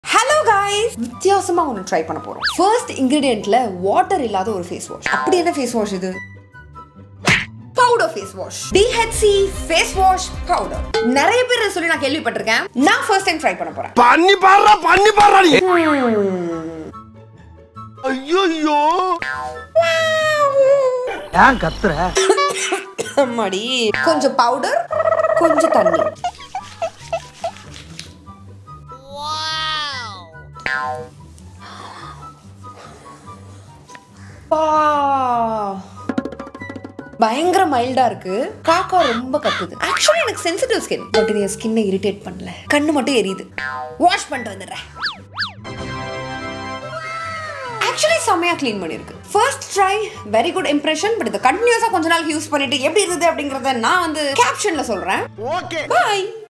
Hello guys வித்தியாசமா ஒன்று try பண்ண போறோம் ஃபர்ஸ்ட் இன்கிரிடியன்ட்ல வாட்டர் இல்லாத ஒரு ஃபேஸ் வாஷ் அப்படி என்ன ஃபேஸ் வாஷ் இது powder face wash DHC face wash powder நிறைய பேர் இதை சொல்லி நான் கேள்விப்பட்டிருக்கேன் நான் ஃபர்ஸ்ட் டைம் ட்ரை பண்ண போறேன் பண்ணி பாடுறா பண்ணி பாடுறா நீ ஐயோ ஏன் கத்துற அம்மாடி கொஞ்சம் பவுடர் கொஞ்சம் தண்ணி பா. பயங்கர மைல்டா இருக்கு காக்கா ரொம்ப கத்துது ஆக்சுவலி எனக்கு சென்சிட்டிவ் ஸ்கின் பட் இது என் ஸ்கின்னை இரிட்டேட் பண்ணல கண்ணு மட்டும் எரியுது வாஷ் பண்ணிட்டு வந்துடுறேன் ஆக்சுவலி செம்மையா க்ளீன் பண்ணிருக்கு first try very good impression but இது கண்டினியூஸா கொஞ்ச நாள் யூஸ் பண்ணிட்டு எப்படி இருக்குது அப்படிங்கறத நான் வந்து கேப்ஷன்ல சொல்றேன் ஓகே பாய்